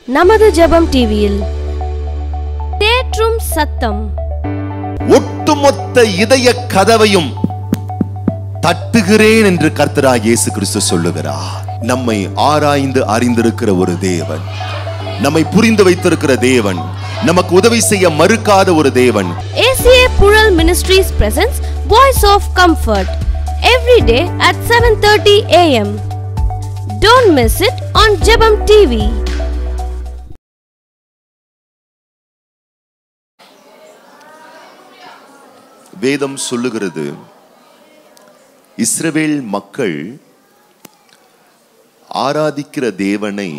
நமது ஜெபம் டிவியில் தேற்றும் சத்தம் ஒட்டுமொத்த இதய கதவையும் தட்டுகிறேன் என்று கர்த்தராக இயேசு கிறிஸ்து சொல்லுகிறார் நம்மை ஆராய்ந்து அறிந்திருக்கிற ஒரு தேவன் நம்மை புரிந்து வைத்திருக்கிற தேவன் நமக்கு உதவி செய்ய மறுக்காத ஒரு தேவன் ACA Pural Ministries presents Voice of Comfort every day at 7:30 a.m. Don't miss it on Jebam TV. வேதம் சொல்லுகிறது இஸ்ரவேல் மக்கள் ஆராதிக்கிற தேவனை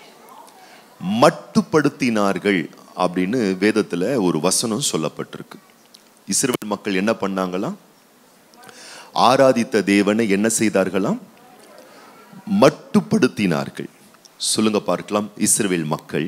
மட்டுப்படுத்தினார்கள் அப்படின்னு வேதத்துல ஒரு வசனம் சொல்லப்பட்டிருக்கு இஸ்ரவேல் மக்கள் என்ன பண்ணாங்களாம் ஆராதித்த தேவனை என்ன செய்தார்களாம் மட்டுப்படுத்தினார்கள் சொல்லுங்க பார்க்கலாம் இஸ்ரவேல் மக்கள்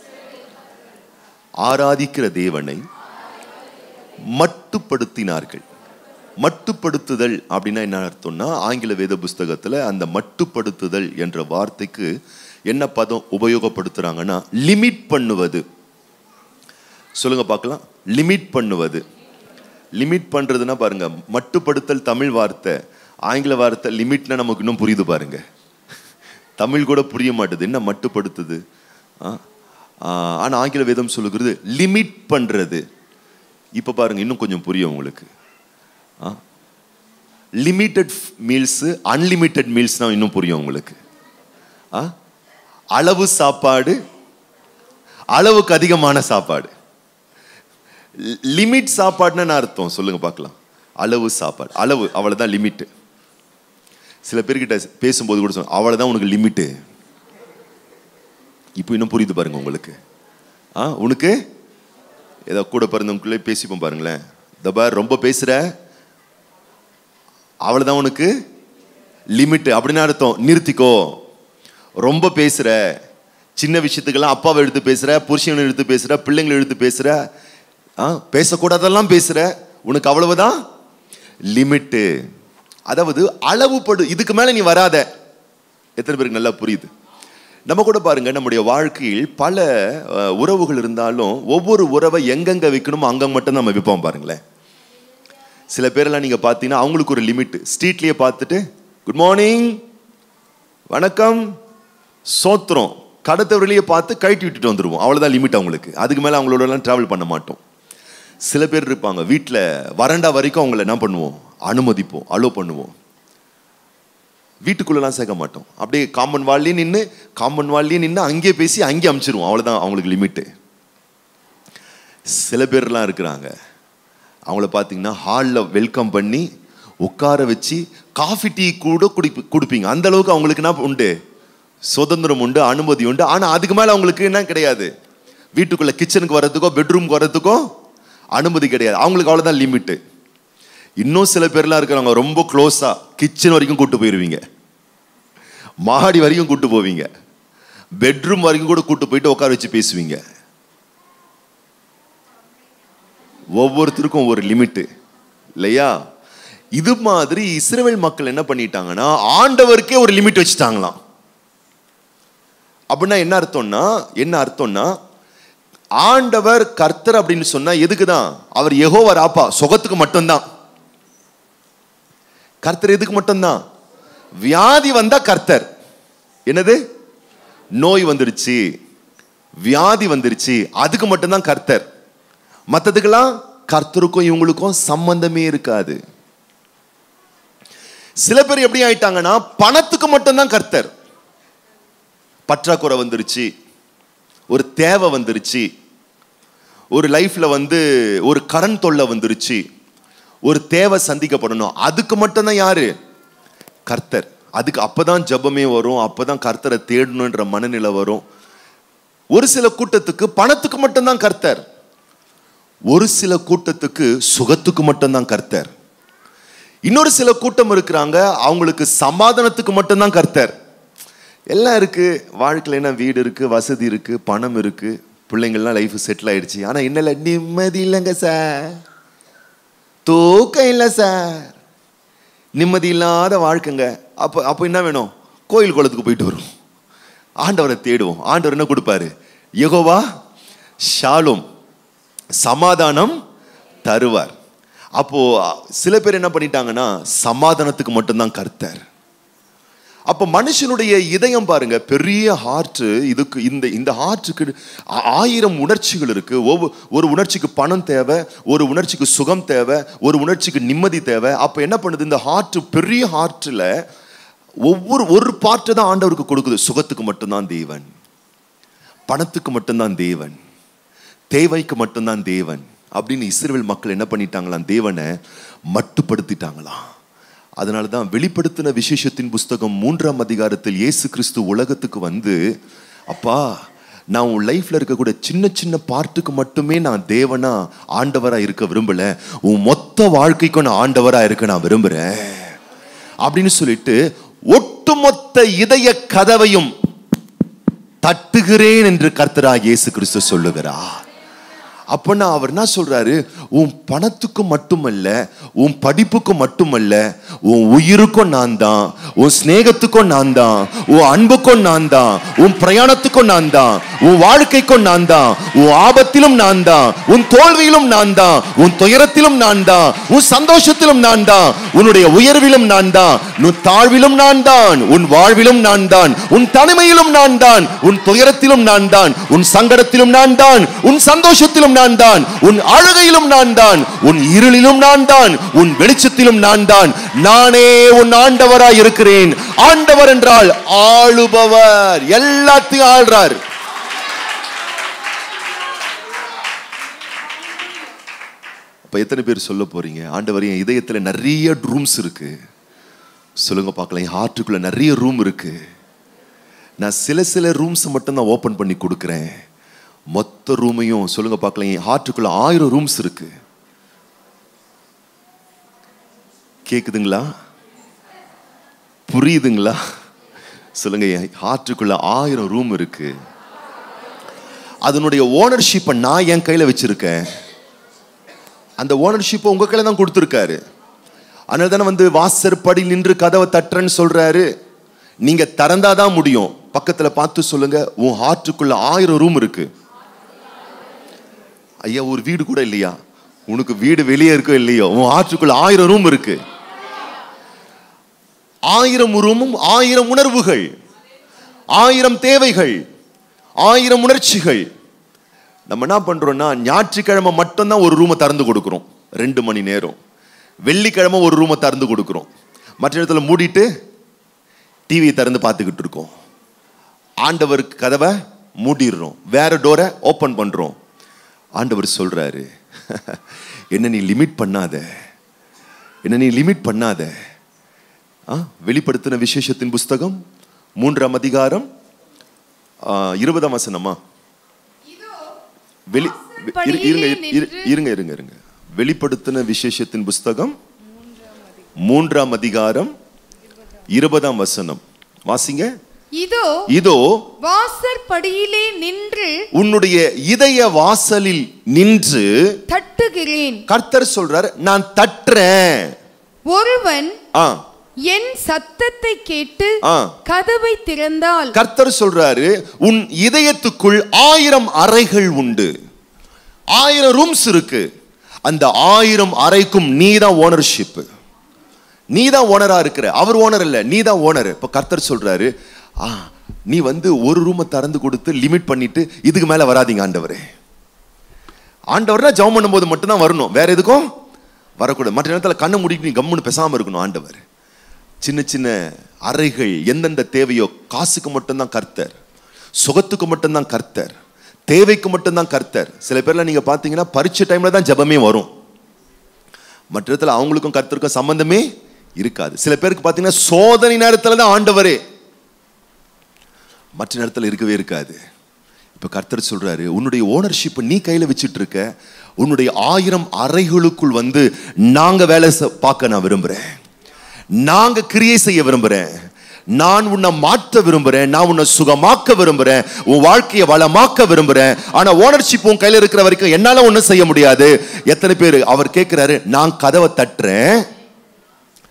ஆராதிக்கிற தேவனை மட்டுப்படுத்தினார்கள் மட்டுப்படுத்துதல் அப்படின்னா என்ன அர்த்தம்னா ஆங்கில வேத புஸ்தகத்துல அந்த மட்டுப்படுத்துதல் என்ற வார்த்தைக்கு என்ன பதம் உபயோகப்படுத்துறாங்கன்னா லிமிட் பண்ணுவது சொல்லுங்க பார்க்கலாம் லிமிட் பண்ணுவது லிமிட் பண்றதுன்னா பாருங்க மட்டுப்படுத்தல் தமிழ் வார்த்தை ஆங்கில வார்த்தை லிமிட்னா நமக்கு இன்னும் புரியுது பாருங்க தமிழ் கூட புரிய மாட்டுது என்ன மட்டுப்படுத்துது ஆ? ஆ, ஆனா ஆங்கில வேதம் சொல்லுகிறது லிமிட் பண்றது இப்போ பாருங்க இன்னும் கொஞ்சம் புரியும் உங்களுக்கு லிமிட்டட் மீல்ஸு அன்லிமிட்டெட் மீல்ஸ்னா இன்னும் புரியும் உங்களுக்கு ஆ? அளவு சாப்பாடு அளவுக்கு அதிகமான சாப்பாடு லிமிட் சாப்பாடுன்னா என்ன அர்த்தம் சொல்லுங்க பார்க்கலாம் அளவு சாப்பாடு அளவு அவ்வளவுதான் லிமிட்டு சில பேர்கிட்ட பேசும்போது கூட சொன்ன அவ்வளவுதான் உனக்கு லிமிட்டு இப்போ இன்னும் புரியுது பாருங்க உங்களுக்கு ஆ உனக்கு ஏதோ கூட பிறந்தவங்களுக்குள்ளே பேசிப்போம் பாருங்களேன் தபார் ரொம்ப பேசுற அவ்வளவுதான் உனக்கு லிமிட் அப்படின்னு அர்த்தம் நிறுத்திக்கோ ரொம்ப பேசுற சின்ன விஷயத்துக்கெல்லாம் அப்பாவை எடுத்து பேசுற புருஷனை எடுத்து பேசுற பிள்ளைங்களை எடுத்து பேசுற ஆ பேசக்கூடாதெல்லாம் பேசுற உனக்கு அவ்வளவுதான் லிமிட்டு அதாவது அளவுபடு இதுக்கு மேல நீ வராத எத்தனை பேருக்கு நல்லா புரியுது நம்ம கூட பாருங்க நம்முடைய வாழ்க்கையில் பல அஹ், உறவுகள் இருந்தாலும் ஒவ்வொரு உறவை எங்கெங்க வைக்கணுமோ அங்க மட்டும் நம்ம வைப்போம் பாருங்களேன் சில பேரெல்லாம் நீங்க பார்த்தீங்கன்னா அவங்களுக்கு ஒரு லிமிட் ஸ்ட்ரீட்லயே பார்த்துட்டு குட் மார்னிங் வணக்கம் சோத்திரம் கடத்தவர்களையே பார்த்து கழட்டி விட்டுட்டு வந்துருவோம் அவ்வளவுதான் லிமிட் அவங்களுக்கு அதுக்கு மேல அவங்களோட எல்லாம் டிராவல் பண்ண மாட்டோம் சில பேர் இருப்பாங்க வீட்டில் வறண்டா வரைக்கும் அவங்கள என்ன பண்ணுவோம் அனுமதிப்போம் அலோ பண்ணுவோம் வீட்டுக்குள்ளலாம் சேர்க்க மாட்டோம் அப்படியே காமன் வால்லே நின்று காமன் வால்லே நின்று அங்கேயே பேசி அங்கேயே அமுச்சிருவோம் அவ்வளோதான் அவங்களுக்கு லிமிட்டு சில பேர்லாம் இருக்கிறாங்க அவங்கள பார்த்தீங்கன்னா ஹாலில் வெல்கம் பண்ணி உட்கார வச்சு காஃபி டீ கூட குடிப்பு கொடுப்பீங்க அந்த அளவுக்கு அவங்களுக்கு என்ன உண்டு சுதந்திரம் உண்டு அனுமதி உண்டு ஆனால் அதுக்கு மேலே அவங்களுக்கு என்ன கிடையாது வீட்டுக்குள்ளே கிச்சனுக்கு வர்றதுக்கோ பெட்ரூம்க்கு வர்றதுக்கோ அனுமதி கிடையாது அவங்களுக்கு அவ்வளோதான் லிமிட்டு இன்னும் சில பேர்லாம் இருக்கிறவங்க ரொம்ப க்ளோஸா கிச்சன் வரைக்கும் கூட்டு போயிருவீங்க மாடி வரைக்கும் கூட்டு போவீங்க பெட்ரூம் வரைக்கும் கூட கூட்டு போயிட்டு உட்கார வச்சு பேசுவீங்க ஒவ்வொருத்தருக்கும் ஒவ்வொரு லிமிட்டு இல்லையா இது மாதிரி இஸ்ரவேல் மக்கள் என்ன பண்ணிட்டாங்கன்னா ஆண்டவருக்கே ஒரு லிமிட் வச்சுட்டாங்களாம் அப்படின்னா என்ன அர்த்தம்னா என்ன அர்த்தம்னா ஆண்டவர் கர்த்தர் அப்படின்னு சொன்னா எதுக்கு தான் அவர் யெகோவா ராப்பா சுகத்துக்கு மட்டும்தான் கர்த்தர் எதுக்கு மட்டும்தான் வியாதி வந்தா கர்த்தர் என்னது நோய் வந்துருச்சு வியாதி வந்துருச்சு அதுக்கு மட்டும்தான் கர்த்தர் மற்றதுக்கெல்லாம் கர்த்தருக்கும் இவங்களுக்கும் சம்பந்தமே இருக்காது சில பேர் எப்படி ஆயிட்டாங்கன்னா பணத்துக்கு மட்டும்தான் கர்த்தர் பற்றாக்குறை வந்துருச்சு ஒரு தேவை வந்துருச்சு ஒரு லைஃப்ல வந்து ஒரு கரண் தொல்லை வந்துருச்சு ஒரு தேவை சந்திக்கப்படணும் அதுக்கு மட்டும்தான் யாரு கர்த்தர் அதுக்கு அப்பதான் ஜெபமே வரும் அப்பதான் கர்த்தரை தேடணுன்ற மனநிலை வரும் ஒரு சில கூட்டத்துக்கு பணத்துக்கு மட்டும்தான் கர்த்தர் ஒரு சில கூட்டத்துக்கு சுகத்துக்கு மட்டும்தான் கர்த்தர் இன்னொரு சில கூட்டம் இருக்கிறாங்க அவங்களுக்கு சமாதானத்துக்கு மட்டும்தான் கர்த்தர் எல்லாம் இருக்கு வாழ்க்கையில் என்ன வீடு இருக்கு வசதி இருக்கு பணம் இருக்கு பிள்ளைங்கள்லாம் லைஃப் செட்டில் ஆயிடுச்சு ஆனா என்னல நிம்மதி இல்லைங்க சார் தூக்கம் இல்லை சார் நிம்மதி இல்லாத வாழ்க்கைங்க அப்போ அப்போ என்ன வேணும் கோயில் குளத்துக்கு போயிட்டு வரும் ஆண்டவரை தேடுவோம் ஆண்டவர் என்ன கொடுப்பாரு யெகோவா ஷாலும் சமாதானம் தருவார் அப்போ சில பேர் என்ன பண்ணிட்டாங்கன்னா சமாதானத்துக்கு மட்டும்தான் கர்த்தர் அப்ப மனுஷனுடைய இதயம் பாருங்க பெரிய ஹார்ட் இதுக்கு இந்த இந்த ஹார்ட்டுக்கு ஆயிரம் உணர்ச்சிகள் இருக்கு ஒவ்வொரு ஒரு உணர்ச்சிக்கு பணம் தேவை ஒரு உணர்ச்சிக்கு சுகம் தேவை ஒரு உணர்ச்சிக்கு நிம்மதி தேவை அப்ப என்ன பண்ணுது இந்த ஹார்ட் பெரிய ஹார்ட்ல ஒவ்வொரு ஒரு பார்ட்டு தான் ஆண்டவருக்கு கொடுக்குது சுகத்துக்கு மட்டும்தான் தேவன் பணத்துக்கு மட்டும்தான் தேவன் தேவைக்கு மட்டும்தான் தேவன் அப்படின்னு இஸ்ரேல் மக்கள் என்ன பண்ணிட்டாங்களாம் தேவனை மட்டுப்படுத்திட்டாங்களாம் அதனால தான் வெளிப்படுத்தின விசேஷத்தின் புஸ்தகம் மூன்றாம் அதிகாரத்தில் இயேசு கிறிஸ்து உலகத்துக்கு வந்து அப்பா நான் உன் லைஃப்ல இருக்கக்கூடிய சின்ன சின்ன பார்ட்டுக்கு மட்டுமே நான் தேவனா ஆண்டவரா இருக்க விரும்பல உன் மொத்த வாழ்க்கைக்கும் நான் ஆண்டவரா இருக்க நான் விரும்புறேன் அப்படின்னு சொல்லிட்டு ஒட்டுமொத்த இதய கதவையும் தட்டுகிறேன் என்று கர்த்தராக இயேசு கிறிஸ்து சொல்லுகிறார் அப்பன்னா அவர் என்ன சொல்றாரு உன் பணத்துக்கும் மட்டுமல்ல உன் படிப்புக்கும் மட்டுமல்ல உன் உயிருக்கும் நான் தான் உன் சிநேகத்துக்கும் நான் தான் உன் அன்புக்கும் நான் தான் உன் பிரயாணத்துக்கும் நான் தான் உன் வாழ்க்கைக்கும் நான் தான் உன் ஆபத்திலும் நான் தான் உன் தோல்வியிலும் நான் தான் உன் துயரத்திலும் நான் தான் உன் சந்தோஷத்திலும் நான் தான் உன்னுடைய உயர்விலும் நான் தான் உன் தாழ்விலும் நான் தான் உன் வாழ்விலும் நான் தான் உன் தனிமையிலும் நான் தான் உன் துயரத்திலும் நான் தான் உன் சங்கடத்திலும் நான் தான் உன் சந்தோஷத்திலும் நான் தான் உன் அழுகையிலும் நான் தான் உன் இருளிலும் நான் தான் உன் வெளிச்சத்திலும் நான் தான் நானே உன் ஆண்டவராய் இருக்கிறேன் ஆண்டவர் என்றால் ஆளுபவர் எல்லாத்தையும் ஆள்றார் அப்ப எத்தனை பேர் சொல்ல போறீங்க ஆண்டவர் என் இதயத்துல நிறைய ரூம்ஸ் இருக்கு சொல்லுங்க பார்க்கலாம் என் ஹார்ட்டுக்குள்ள நிறைய ரூம் இருக்கு நான் சில சில ரூம்ஸ் மட்டும் தான் ஓபன் பண்ணி கொடுக்குறேன் மொத்த ரூமையும் சொல்லுங்க பார்க்கலாம் என் ஹார்ட்டுக்குள்ள ஆயிரம் ரூம்ஸ் இருக்கு கேக்குதுங்களா புரியுதுங்களா சொல்லுங்க என் ஹார்ட்டுக்குள்ள ஆயிரம் ரூம் இருக்கு அதனுடைய ஓனர்ஷிப்பை நான் என் கையில வச்சிருக்கேன் அந்த ஓனர்ஷிப்பை உங்க கையில தான் கொடுத்துருக்காரு அதனால தானே வந்து வாசற்படி நின்று கதவை தட்டுறேன்னு சொல்றாரு நீங்க திறந்தாதான் முடியும் பக்கத்துல பார்த்து சொல்லுங்க உன் ஹார்ட்டுக்குள்ள ஆயிரம் ரூம் இருக்கு ஐயா ஒரு வீடு கூட இல்லையா உனக்கு வீடு வெளியே இருக்கோ இல்லையோ உன் ஹார்ட்டுக்குள்ள ஆயிரம் ரூம் இருக்கு ஆயிரம் ரூமும் ஆயிரம் உணர்வுகள் ஆயிரம் தேவைகள் ஆயிரம் உணர்ச்சிகள் நம்ம என்ன பண்றோம்னா ஞாயிற்றுக்கிழமை மட்டும்தான் ஒரு ரூமை திறந்து கொடுக்குறோம் ரெண்டு மணி நேரம் வெள்ளிக்கிழமை ஒரு ரூமை திறந்து கொடுக்குறோம் மற்ற இடத்துல மூடிட்டு டிவியை திறந்து பார்த்துக்கிட்டு இருக்கோம் ஆண்டவருக்கு கதவை மூடிடுறோம் வேற டோரை ஓப்பன் பண்றோம் ஆண்டவர் சொல்றாரு என்ன நீ லிமிட் பண்ணாத என்ன நீ லிமிட் பண்ணாத ஆ, வெளிப்படுத்தின விசேஷத்தின் புஸ்தகம் மூன்றாம் அதிகாரம் ஆ, இருபதாம் வசனமா வெளி இரு- இருங்க இரு- இரு- இருங்க இருங்க இருங்க வெளிப்படுத்தின விசேஷத்தின் புஸ்தகம் மூன்றாம் அதிகாரம் இருபதாம் வசனம் வாசிங்க இதோ இதோ வாசற்படியிலே நின்று உன்னுடைய இதய வாசலில் நின்று தட்டுகிறேன் கர்த்தர் சொல்றாரு நான் தட்டுறேன் ஒருவன் ஆ என் சத்தத்தை கேட்டு ஆ. கதவை திறந்தால் கர்த்தர் சொல்றாரு உன் இதயத்துக்குள் ஆயிரம் அறைகள் உண்டு ஆயிரம் ரூம்ஸ் இருக்கு அந்த ஆயிரம் அறைக்கும் நீ தான் ஓனர்ஷிப் நீ தான் ஓனரா இருக்கிற அவர் ஓனர் இல்ல நீ தான் ஓனர் இப்ப கர்த்தர் சொல்றாரு ஆ நீ வந்து ஒரு ரூமை திறந்து கொடுத்து லிமிட் பண்ணிட்டு இதுக்கு மேல வராதீங்க ஆண்டவரே ஆண்டவர்னா ஜெபம் பண்ணும்போது மட்டும்தான் வரணும் வேற எதுக்கும் வரக்கூடாது மற்ற நேரத்தில் கண்ணை மூடிட்டு நீ கம்முன்னு பேசாம இருக்கணும் ஆண்டவர் சின்ன சின்ன அறைகள் எந்தெந்த தேவையோ காசுக்கு மட்டும்தான் கர்த்தர் சுகத்துக்கு மட்டும்தான் கர்த்தர் தேவைக்கு மட்டும்தான் கர்த்தர் சில பேர்லாம் நீங்க பார்த்தீங்கன்னா பரீட்சை டைம்ல தான் ஜெபமே வரும் மற்ற இடத்துல அவங்களுக்கும் கர்த்தருக்கும் சம்பந்தமே இருக்காது சில பேருக்கு பார்த்தீங்கன்னா சோதனை நேரத்துல தான் ஆண்டவரே மற்ற நேரத்தில் இருக்கவே இருக்காது இப்ப கர்த்தர் சொல்றாரு உன்னுடைய ஓனர்ஷிப் நீ கையில வச்சிட்டு இருக்க உன்னுடைய ஆயிரம் அறைகளுக்குள் வந்து நாங்க வேலை செ- பார்க்க நான் விரும்புறேன் நாங்க கிரியை செய்ய விரும்புறேன் நான் உன்னை மாற்ற விரும்புறேன் நான் உன்னை சுகமாக்க விரும்புறேன் உன் வாழ்க்கையை வளமாக்க விரும்புறேன் ஆனா ஓனர்ஷிப் உன் கையில இருக்கிற வரைக்கும் என்னால ஒண்ணும் செய்ய முடியாது எத்தனை பேர் அவர் கேட்கிறாரு நான் கதவை தட்டுறேன்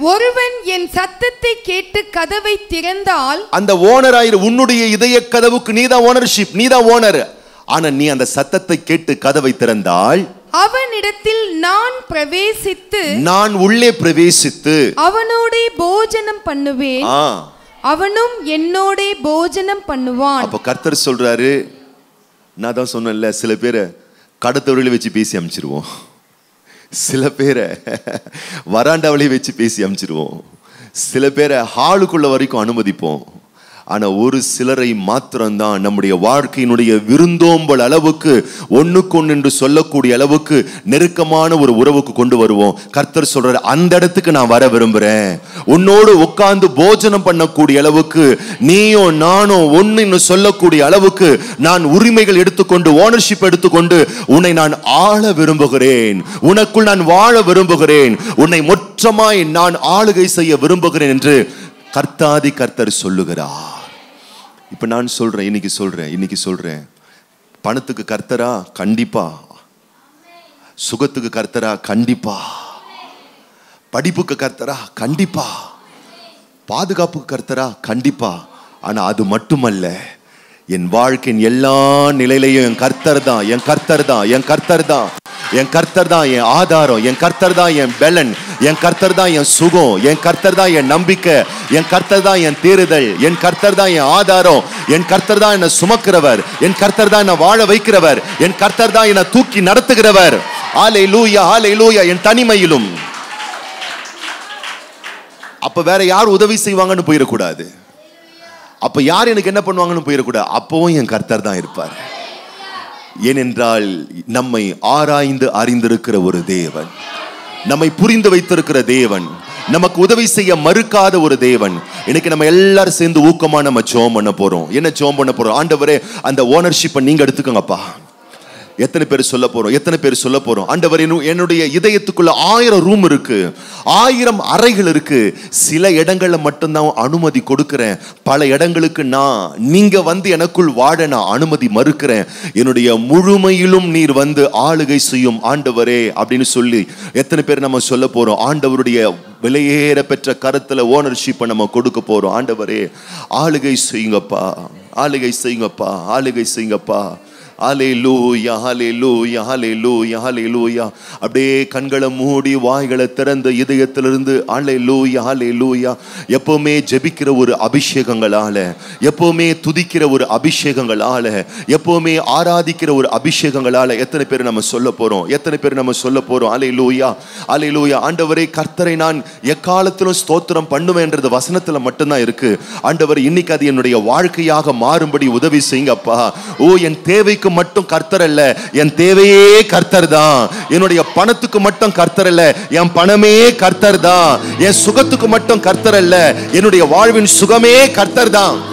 ஒருவன் என் சத்தத்தை கேட்டு கதவை திறந்தால் அந்த ஓனர் ஆயிரு உன்னுடைய இதய கதவுக்கு நீதான் ஓனர்ஷிப் நீதான் ஓனர் ஆனா நீ அந்த சத்தத்தை கேட்டு கதவை திறந்தால் அவனிடத்தில் நான் பிரவேசித்து நான் உள்ளே பிரவேசித்து அவனோடே போஜனம் பண்ணுவேன் ஆ அவனும் என்னோடே போஜனம் பண்ணுவான் அப்ப கர்த்தர் சொல்றாரு நான் தான் சொன்னேன்ல சில பேரை கடத்தவர்களை வச்சு பேசி அமைச்சிருவோம் சில பேரை வராண்டாவிலே வச்சு பேசி அமைச்சிருவோம் சில பேரை ஹாலுக்குள்ள வரைக்கும் அனுமதிப்போம் ஆனா ஒரு சிலரை மாத்திரம்தான் நம்முடைய வாழ்க்கையினுடைய விருந்தோம்பல் அளவுக்கு ஒண்ணுக்கு ஒன்று என்று சொல்லக்கூடிய அளவுக்கு நெருக்கமான ஒரு உறவுக்கு கொண்டு வருவோம் கர்த்தர் சொல்றாரு அந்த இடத்துக்கு நான் வர விரும்புறேன் உன்னோடு உட்கார்ந்து போஜனம் பண்ணக்கூடிய அளவுக்கு நீயும் நானும் ஒன்னு சொல்லக்கூடிய அளவுக்கு நான் உரிமைகள் எடுத்துக்கொண்டு ஓனர்ஷிப் எடுத்துக்கொண்டு உன்னை நான் ஆள விரும்புகிறேன் உனக்குள் நான் வாழ விரும்புகிறேன் உன்னை மொற்றமாய் நான் ஆளுகை செய்ய விரும்புகிறேன் என்று கர்த்தாதி கர்த்தர் சொல்லுகிறார் இப்ப நான் சொல்றேன் இன்னைக்கு சொல்றேன் இன்னைக்கு சொல்றேன் பணத்துக்கு கர்த்தரா கண்டிப்பா சுகத்துக்கு கர்த்தரா கண்டிப்பா படிப்புக்கு கர்த்தரா கண்டிப்பா பாதுகாப்புக்கு கர்த்தரா கண்டிப்பா ஆனா அது மட்டுமல்ல என் வாழ்க்கையின் எல்லா நிலையிலையும் என் கர்த்தர் தான் என் கர்த்தர் தான் என் கர்த்தர் தான் என் கர்த்தர் தான் என் ஆதாரம் என் கர்த்தர் தான் என் பெலன் என் கர்த்தர் தான் என் சுகம் என் கர்த்தர் தான் என் நம்பிக்கை என் கர்த்தர் தான் என் தேறுதல் என் கர்த்தர் தான் என் ஆதாரம் என் கர்த்தர் தான் என்னை சுமக்கிறவர் என் கர்த்தர் தான் என்னை வாழ வைக்கிறவர் என் கர்த்தர் தான் என்னை தூக்கி நடத்துகிறவர் ஆலை லூயா ஆலை லூயா என் தனிமையிலும் அப்ப வேற யார் உதவி செய்வாங்கன்னு போயிடக்கூடாது அப்ப யார் எனக்கு என்ன பண்ணுவாங்கன்னு போயிடக்கூடாது அப்பவும் என் கர்த்தர் தான் இருப்பார் ஏனென்றால் நம்மை ஆராய்ந்து அறிந்திருக்கிற ஒரு தேவன் நம்மை புரிந்து வைத்திருக்கிற தேவன் நமக்கு உதவி செய்ய மறுக்காத ஒரு தேவன் இன்னைக்கு நம்ம எல்லாரும் சேர்ந்து ஊக்கமா நம்ம ஜோம் பண்ண போறோம் என்ன ஜோம் பண்ண போறோம் ஆண்டவரே அந்த ஓனர்ஷிப்பை நீங்க எடுத்துக்கோங்கப்பா எத்தனை பேர் சொல்ல போறோம் எத்தனை பேர் சொல்ல போறோம் ஆண்டவர் என்னு- என்னுடைய இதயத்துக்குள்ள ஆயிரம் ரூம் இருக்கு ஆயிரம் அறைகள் இருக்கு சில இடங்கள்ல மட்டும்தான் அனுமதி கொடுக்கிறேன் பல இடங்களுக்கு நான் நீங்க வந்து எனக்குள் வாழ நான் அனுமதி மறுக்கிறேன் என்னுடைய முழுமையிலும் நீர் வந்து ஆளுகை செய்யும் ஆண்டவரே அப்படின்னு சொல்லி எத்தனை பேர் நம்ம சொல்ல போறோம் ஆண்டவருடைய விலையேற பெற்ற கருத்துல ஓனர்ஷிப்பை நம்ம கொடுக்க போறோம் ஆண்டவரே ஆளுகை செய்யுங்கப்பா ஆளுகை செய்யுங்கப்பா ஆளுகை செய்யுங்கப்பா ஹalleluya ஹalleluya ஹalleluya ஹalleluya அப்படியே கண்களை மூடி வாய்களை திறந்த இதயத்திலிருந்து ஹalleluya ஹalleluya எப்பவுமே ஜெபிக்கிற ஒரு அபிஷேகங்களால எப்பவுமே துதிக்கிற ஒரு அபிஷேகங்களால எப்பவுமே ஆராதிக்கிற ஒரு அபிஷேகங்களால எத்தனை பேர் நம்ம சொல்ல போறோம் எத்தனை பேர் நம்ம சொல்ல போறோம் ஹalleluya ஹalleluya ஆண்டவரே கர்த்தரை நான் எக்காலத்திலும் ஸ்தோத்திரம் பண்ணுவேன்றது வசனத்துல மட்டும்தான் இருக்கு ஆண்டவர் இன்னைக்கு அது என்னுடைய வாழ்க்கையாக மாறும்படி உதவி செய்யுங்கப்பா ஓ என் தேவைக்கு மட்டும் கர்த்தர் அல்ல என் தேவையே கர்த்தர் தான் என்னுடைய பணத்துக்கு மட்டும் கர்த்தர் அல்ல என் பணமே கர்த்தர் தான் என் சுகத்துக்கு மட்டும் கர்த்தர் அல்ல என்னுடைய வாழ்வின் சுகமே கர்த்தர் தான்